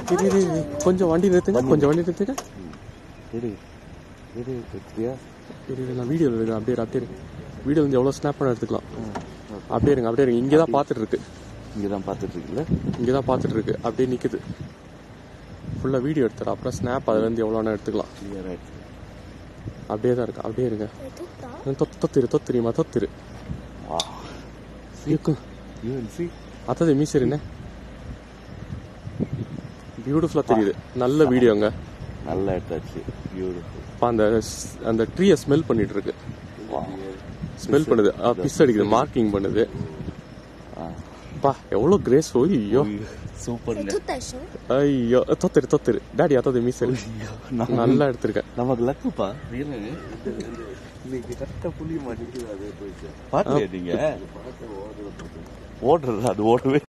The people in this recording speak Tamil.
இரு, இரு, இரு. கொஞ்சம் வண்டி நிறுத்துங்க கொஞ்சம் வண்டி நிறுத்துங்க இரு இரு கத்திரியா இரு, இரு, நான் வீடியோவில் இருக்கேன் அப்படியே இரு, அப்படியே இருக்கு வீடியோ வந்து எவ்வளோ ஸ்னாப் பண்ண எடுத்துக்கலாம் அப்படியே இருங்க அப்படியே இருங்க இங்கே தான் பார்த்துட்டு இருக்கு இங்கே தான் பார்த்துட்டு இருக்குல்ல இங்கே தான் பார்த்துட்டு இருக்கு அப்படியே நிற்குது ஃபுல்லாக வீடியோ எடுத்துறேன் அப்புறம் ஸ்னாப் அதுலேருந்து எவ்வளோனா எடுத்துக்கலாம் கிளியர் ஆயிடுச்சு அப்படியே தான் இருக்கு அப்படியே இருங்க tutto? தொத்து தொத்திரு தொத்திரிமா தொத்திரு வா இருக்கும் யூ வில் சி அத்தது மீசரிண்ணே பியூட்டிஃபுல்லாக தெரியுது நல்ல வீடியோங்க நல்லா எடுத்தாச்சு பியூட்டிஃபுல் அப்ப அந்த ஸ்- அந்த ட்ரீயை ஸ்மெல் பண்ணிட்டு இருக்கு வா ஸ்மெல் பண்ணுது பிஸ் அடிக்குது மார்க்கிங் பண்ணுது ஆ பா எவ்வளோ கிரேஸ் ஐயோ Sei சூப்பருங்க tutta això? ஐயோ தொத்திரு தொத்திரு டாடி அத்தது மீசரி நல்லா எடுத்திருக்கேன் நமக்கு லக்குப்பா இன்னைக்கு கரெக்டா புளி மாட்டிக்குது அதே போயிடுச்சு பாக்கலையா நீங்க ஓடுறது அது ஓடவே